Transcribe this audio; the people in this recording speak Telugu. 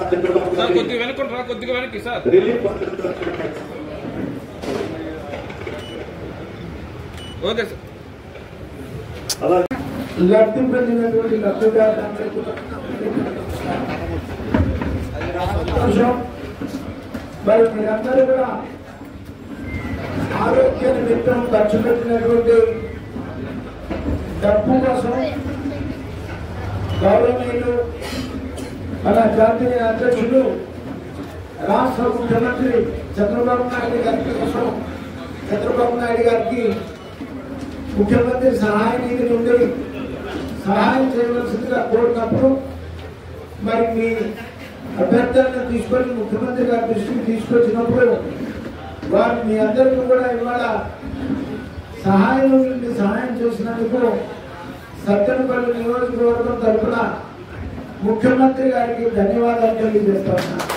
సార్ కొద్దిగా వెనక్కి రా కొద్దిగా వెనక్కి సార్ రిలీఫ్ ఓకే సార్ అలాగే లబ్ధి పొందినటువంటి లబ్ధిదారులందరికీ సంతోషం. మరి మీరందరూ కూడా ఆరోగ్య నిమిత్తం ఖర్చు పెట్టినటువంటి డబ్బు కోసం గౌరవనీయులు మన జాతీయ అధ్యక్షులు రాష్ట్ర ముఖ్యమంత్రి చంద్రబాబు నాయుడు గారి కోసం చంద్రబాబు నాయుడు గారికి ముఖ్యమంత్రి సహాయ నిధి నుండి సహాయం చేయవలసిందిగా కోరినప్పుడు మరి మీ అభ్యర్థులను తీసుకొని ముఖ్యమంత్రి గారి దృష్టికి తీసుకొచ్చినప్పుడు వారు మీ అందరికీ కూడా ఇవాళ సహాయం నుండి సహాయం చేసినందుకు సత్తెనపల్లి నియోజకవర్గం తరఫున ముఖ్యమంత్రి గారికి ధన్యవాదాలు తెలియజేస్తా ఉన్నాను